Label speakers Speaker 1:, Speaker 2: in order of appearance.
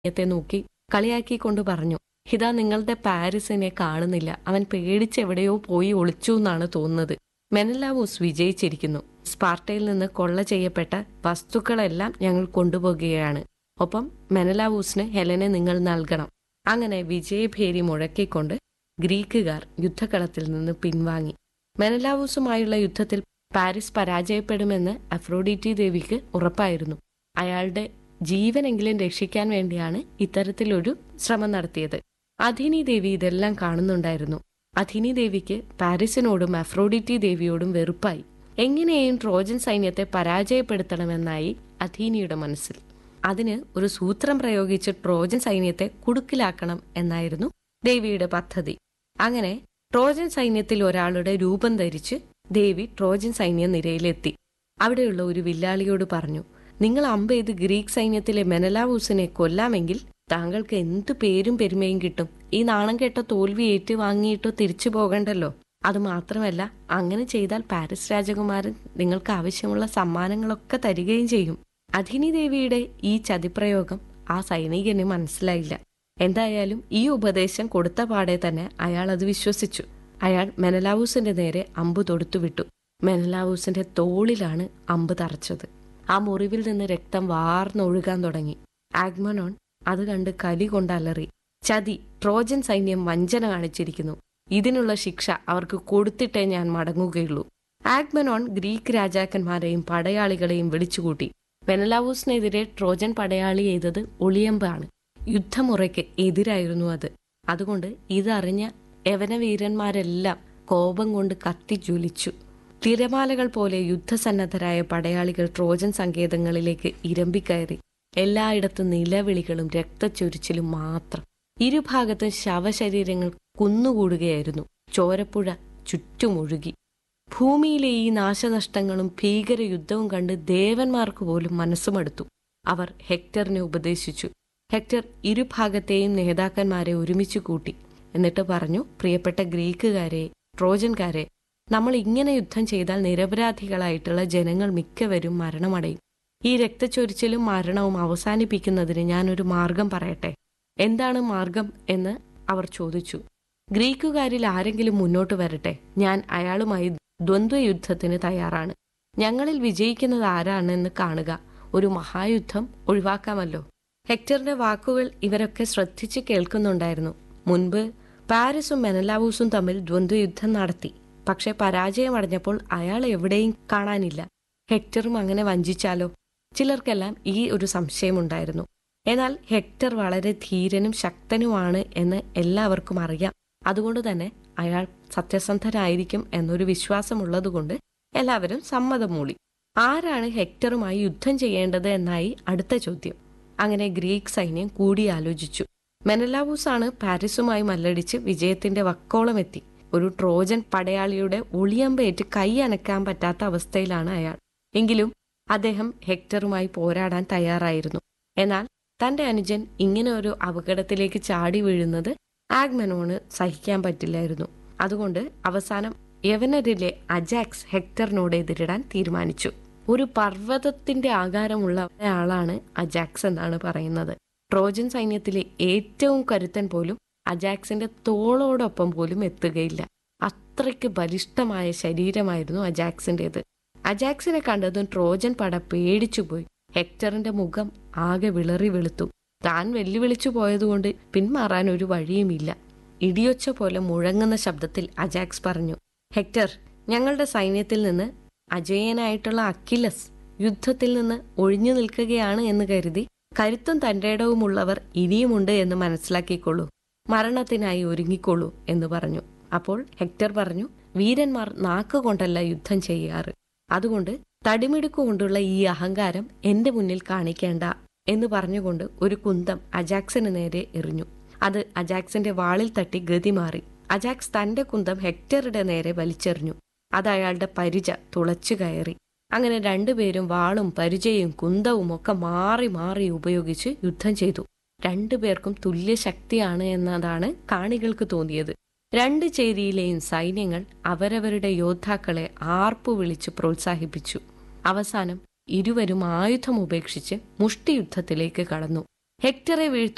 Speaker 1: ത്തെ നോക്കി കളിയാക്കിക്കൊണ്ട് പറഞ്ഞു ഹിതാ നിങ്ങളുടെ പാരീസിനെ കാണുന്നില്ല അവൻ പേടിച്ചെവിടെയോ പോയി ഒളിച്ചു എന്നാണ് തോന്നുന്നത് മെനലാവൂസ് വിജയിച്ചിരിക്കുന്നു സ്പാർട്ടയിൽ നിന്ന് കൊള്ള ചെയ്യപ്പെട്ട വസ്തുക്കളെല്ലാം ഞങ്ങൾ കൊണ്ടുപോകുകയാണ് ഒപ്പം മെനലാവൂസിന് ഹെലനെ നിങ്ങൾ നൽകണം അങ്ങനെ വിജയഭേരി മുഴക്കിക്കൊണ്ട് ഗ്രീക്കുകാർ യുദ്ധകളത്തിൽ നിന്ന് പിൻവാങ്ങി മെനലാവൂസുമായുള്ള യുദ്ധത്തിൽ പാരീസ് പരാജയപ്പെടുമെന്ന് അഫ്രോഡിറ്റി ദേവിക്ക് ഉറപ്പായിരുന്നു അയാളുടെ ജീവനെങ്കിലും രക്ഷിക്കാൻ വേണ്ടിയാണ് ഇത്തരത്തിലൊരു ശ്രമം നടത്തിയത് അധിനി ദേവി ഇതെല്ലാം കാണുന്നുണ്ടായിരുന്നു അധിനി ദേവിക്ക് പാരീസിനോടും അഫ്രോഡിറ്റി ദേവിയോടും വെറുപ്പായി എങ്ങനെയും ട്രോജൻ സൈന്യത്തെ പരാജയപ്പെടുത്തണമെന്നായി അധീനിയുടെ മനസ്സിൽ അതിന് ഒരു സൂത്രം പ്രയോഗിച്ച് ട്രോജൻ സൈന്യത്തെ കുടുക്കിലാക്കണം എന്നായിരുന്നു ദേവിയുടെ പദ്ധതി അങ്ങനെ ട്രോജൻ സൈന്യത്തിൽ ഒരാളുടെ രൂപം ധരിച്ച് ദേവി ട്രോജൻ സൈന്യ നിരയിലെത്തി അവിടെയുള്ള ഒരു വില്ലാളിയോട് പറഞ്ഞു നിങ്ങൾ അമ്പെയ്ത് ഗ്രീക്ക് സൈന്യത്തിലെ മെനലാവൂസിനെ കൊല്ലാമെങ്കിൽ താങ്കൾക്ക് എന്തു പേരും പെരുമയും കിട്ടും ഈ നാണം കെട്ട തോൽവി ഏറ്റുവാങ്ങിയിട്ടോ തിരിച്ചു പോകണ്ടല്ലോ അത് മാത്രമല്ല അങ്ങനെ ചെയ്താൽ പാരീസ് രാജകുമാരൻ നിങ്ങൾക്ക് ആവശ്യമുള്ള സമ്മാനങ്ങളൊക്കെ തരികയും ചെയ്യും അധിനി ദേവിയുടെ ഈ ചതിപ്രയോഗം ആ സൈനികന് മനസ്സിലായില്ല എന്തായാലും ഈ ഉപദേശം കൊടുത്ത പാടെ തന്നെ അയാൾ അത് വിശ്വസിച്ചു അയാൾ മെനലാവൂസിന്റെ നേരെ അമ്പ് തൊടുത്തുവിട്ടു മെനലാവൂസിന്റെ തോളിലാണ് അമ്പ് തറച്ചത് ആ മുറിവിൽ നിന്ന് രക്തം വാർന്നൊഴുകാൻ തുടങ്ങി ആഗ്മനോൺ അത് കണ്ട് കലി കൊണ്ടലറി ചതി ട്രോജൻ സൈന്യം വഞ്ചന കാണിച്ചിരിക്കുന്നു ഇതിനുള്ള ശിക്ഷ അവർക്ക് കൊടുത്തിട്ടേ ഞാൻ മടങ്ങുകയുള്ളൂ ആഗ്മനോൺ ഗ്രീക്ക് രാജാക്കന്മാരെയും പടയാളികളെയും വിളിച്ചുകൂട്ടി വെനലാവൂസിനെതിരെ ട്രോജൻ പടയാളി ചെയ്തത് ഒളിയമ്പാണ് യുദ്ധമുറയ്ക്ക് എതിരായിരുന്നു അത് അതുകൊണ്ട് ഇതറിഞ്ഞ യവനവീരന്മാരെല്ലാം കോപം കൊണ്ട് കത്തിജ്വലിച്ചു തിരമാലകൾ പോലെ യുദ്ധസന്നദ്ധരായ പടയാളികൾ ട്രോജൻ സങ്കേതങ്ങളിലേക്ക് ഇരമ്പിക്കയറി എല്ലായിടത്തും നിലവിളികളും രക്തച്ചൊരിച്ചിലും മാത്രം ഇരുഭാഗത്തും ശവശരീരങ്ങൾ കുന്നുകൂടുകയായിരുന്നു ചോരപ്പുഴ ചുറ്റുമൊഴുകി ഭൂമിയിലെ ഈ നാശനഷ്ടങ്ങളും ഭീകര യുദ്ധവും കണ്ട് ദേവന്മാർക്ക് പോലും മനസ്സുമടുത്തു അവർ ഹെക്ടറിനെ ഉപദേശിച്ചു ഹെക്ടർ ഇരുഭാഗത്തെയും നേതാക്കന്മാരെ ഒരുമിച്ച് കൂട്ടി എന്നിട്ട് പറഞ്ഞു പ്രിയപ്പെട്ട ഗ്രീക്കുകാരെ ട്രോജൻകാരെ നമ്മൾ ഇങ്ങനെ യുദ്ധം ചെയ്താൽ നിരപരാധികളായിട്ടുള്ള ജനങ്ങൾ മിക്കവരും മരണമടയും ഈ രക്തച്ചൊരിച്ചിലും മരണവും അവസാനിപ്പിക്കുന്നതിന് ഞാനൊരു മാർഗം പറയട്ടെ എന്താണ് മാർഗം എന്ന് അവർ ചോദിച്ചു ഗ്രീക്കുകാരിൽ ആരെങ്കിലും മുന്നോട്ട് വരട്ടെ ഞാൻ അയാളുമായി ദ്വന്ദ്വയുദ്ധത്തിന് തയ്യാറാണ് ഞങ്ങളിൽ വിജയിക്കുന്നത് ആരാണെന്ന് കാണുക ഒരു മഹായുദ്ധം ഒഴിവാക്കാമല്ലോ ഹെക്ടറിന്റെ വാക്കുകൾ ഇവരൊക്കെ ശ്രദ്ധിച്ച് കേൾക്കുന്നുണ്ടായിരുന്നു മുൻപ് പാരീസും മെനലാവൂസും തമ്മിൽ ദ്വന്ദ്വയുദ്ധം നടത്തി പക്ഷെ പരാജയമടഞ്ഞപ്പോൾ അയാൾ എവിടെയും കാണാനില്ല ഹെക്ടറും അങ്ങനെ വഞ്ചിച്ചാലോ ചിലർക്കെല്ലാം ഈ ഒരു സംശയമുണ്ടായിരുന്നു എന്നാൽ ഹെക്ടർ വളരെ ധീരനും ശക്തനുമാണ് എന്ന് എല്ലാവർക്കും അറിയാം അതുകൊണ്ട് തന്നെ അയാൾ സത്യസന്ധനായിരിക്കും എന്നൊരു വിശ്വാസമുള്ളതുകൊണ്ട് എല്ലാവരും സമ്മതം മൂളി ആരാണ് ഹെക്ടറുമായി യുദ്ധം ചെയ്യേണ്ടത് എന്നായി അടുത്ത ചോദ്യം അങ്ങനെ ഗ്രീക്ക് സൈന്യം കൂടിയാലോചിച്ചു മെനലാവൂസാണ് പാരീസുമായി മല്ലടിച്ച് വിജയത്തിന്റെ വക്കോളം എത്തി ഒരു ട്രോജൻ പടയാളിയുടെ ഒളിയമ്പേറ്റ് കൈ അനക്കാൻ പറ്റാത്ത അവസ്ഥയിലാണ് അയാൾ എങ്കിലും അദ്ദേഹം ഹെക്ടറുമായി പോരാടാൻ തയ്യാറായിരുന്നു എന്നാൽ തന്റെ അനുജൻ ഇങ്ങനെ ഒരു അപകടത്തിലേക്ക് ചാടി വീഴുന്നത് ആഗ്മനോണ് സഹിക്കാൻ പറ്റില്ലായിരുന്നു അതുകൊണ്ട് അവസാനം യവനരിലെ അജാക്സ് ഹെക്ടറിനോട് എതിരിടാൻ തീരുമാനിച്ചു ഒരു പർവ്വതത്തിന്റെ ആകാരമുള്ള ആളാണ് അജാക്സ് എന്നാണ് പറയുന്നത് ട്രോജൻ സൈന്യത്തിലെ ഏറ്റവും കരുത്തൻ പോലും അജാക്സിന്റെ തോളോടൊപ്പം പോലും എത്തുകയില്ല അത്രയ്ക്ക് ബലിഷ്ഠമായ ശരീരമായിരുന്നു അജാക്സിന്റേത് അജാക്സിനെ കണ്ടതും ട്രോജൻ പട പേടിച്ചുപോയി ഹെക്ടറിന്റെ മുഖം ആകെ വിളറി വെളുത്തു താൻ വെല്ലുവിളിച്ചു പോയതുകൊണ്ട് പിന്മാറാൻ ഒരു വഴിയുമില്ല ഇടിയൊച്ച പോലെ മുഴങ്ങുന്ന ശബ്ദത്തിൽ അജാക്സ് പറഞ്ഞു ഹെക്ടർ ഞങ്ങളുടെ സൈന്യത്തിൽ നിന്ന് അജയനായിട്ടുള്ള അക്കിലസ് യുദ്ധത്തിൽ നിന്ന് ഒഴിഞ്ഞു നിൽക്കുകയാണ് എന്ന് കരുതി കരുത്തും തന്റേടവുമുള്ളവർ ഇനിയുമുണ്ട് എന്ന് മനസ്സിലാക്കിക്കൊള്ളൂ മരണത്തിനായി ഒരുങ്ങിക്കൊള്ളൂ എന്ന് പറഞ്ഞു അപ്പോൾ ഹെക്ടർ പറഞ്ഞു വീരന്മാർ നാക്കുകൊണ്ടല്ല യുദ്ധം ചെയ്യാറ് അതുകൊണ്ട് തടിമിടുക്കുകൊണ്ടുള്ള ഈ അഹങ്കാരം എന്റെ മുന്നിൽ കാണിക്കേണ്ട എന്ന് പറഞ്ഞുകൊണ്ട് ഒരു കുന്തം അജാക്സിന് നേരെ എറിഞ്ഞു അത് അജാക്സിന്റെ വാളിൽ തട്ടി ഗതി മാറി അജാക്സ് തന്റെ കുന്തം ഹെക്ടറുടെ നേരെ വലിച്ചെറിഞ്ഞു അത് അയാളുടെ പരിച തുളച്ചു കയറി അങ്ങനെ രണ്ടുപേരും വാളും പരിചയും കുന്തവും ഒക്കെ മാറി മാറി ഉപയോഗിച്ച് യുദ്ധം ചെയ്തു രണ്ടുപേർക്കും തുല്യ ശക്തിയാണ് എന്നതാണ് കാണികൾക്ക് തോന്നിയത് രണ്ട് ചേരിയിലെയും സൈന്യങ്ങൾ അവരവരുടെ യോദ്ധാക്കളെ ആർപ്പു വിളിച്ച് പ്രോത്സാഹിപ്പിച്ചു അവസാനം ഇരുവരും ആയുധം ഉപേക്ഷിച്ച് മുഷ്ടിയുദ്ധത്തിലേക്ക് കടന്നു ഹെക്ടറെ വീഴ്ത്തു